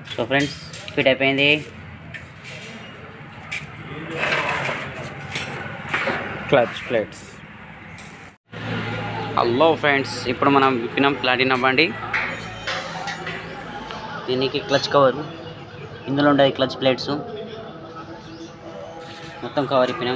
so friends fit అయిపోయింది clutch plates hello friends ఇప్పుడు మనం విప్పినాం ప్లాటినా బండి దీనికి క్లచ్ కవర్ ఇందులో ఉండే క్లచ్ ప్లేట్స్ మొత్తం కవర్ ఇప్పినాం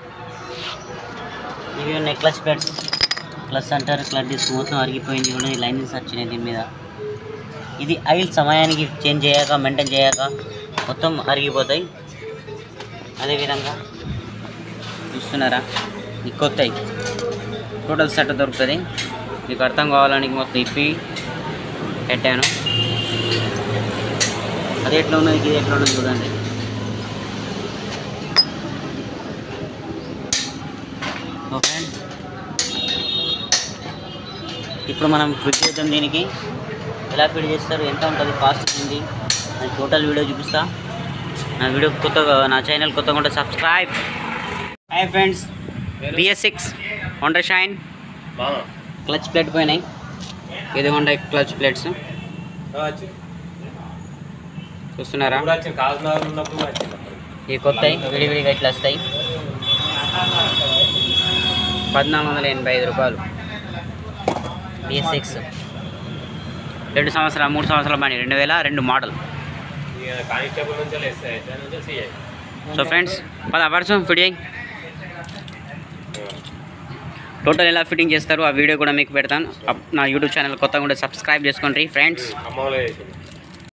ఇవి ఉన్నాయి క్లచ్ ప్లేట్స్ క్లచ్ అంటారు క్లచ్ డిస్క్ మొత్తం అరిగిపోయింది కూడా లైనింగ్స్ వచ్చినాయి దీని మీద ఇది ఆయిల్ సమయానికి చేంజ్ చేయక మెయింటైన్ చేయక మొత్తం అరిగిపోతాయి అదేవిధంగా చూస్తున్నారా ఇది కొత్తవి టోటల్ సెట్ దొరుకుతుంది మీకు అర్థం కావాలని మొత్తం ఇప్పి పెట్టాను అది ఎట్లా ఉన్నది ఇది ఎట్లా ఉన్నది చూడండి ఓ ఫ్రెండ్ ఇప్పుడు మనం ఫిట్ చేద్దాం దీనికి ఎలా ఫిట్ చేస్తారు ఎంత ఉంటుంది కాస్ట్ ఉంది అని టోటల్ వీడియో చూపిస్తా నా వీడియో కొత్తగా నా ఛానల్ కొత్తగా ఉంటే subscribe hi friends BS six Honda Shine clutch plate పోయినాయి ఇది హోండా క్లచ్ ప్లేట్స్ చూస్తున్నారా ఇవి కొత్తవి విడివిడిగా ఇట్లా వస్తాయి పద్నాలుగు వందల ఎనభై ఐదు రూపాయలు బిఎస్ సిక్స్ రెండు సంవత్సరాలు మూడు సంవత్సరాల బండి రెండు వేల రెండు మోడల్ కానిస్టేబుల్ నుంచి వేస్తాయి దాని నుంచి సిఐ సో ఫ్రెండ్స్ పద పరచు ఫిట్ చేయి టోటల్ ఎలా ఫిట్టింగ్ చేస్తారు ఆ వీడియో కూడా మీకు పెడతాను అప్- నా యూట్యూబ్ ఛానల్ కొత్తగా ఉంటే సబ్స్క్రైబ్ చేసుకోండి ఫ్రెండ్స్ అమ్మలో వేసింది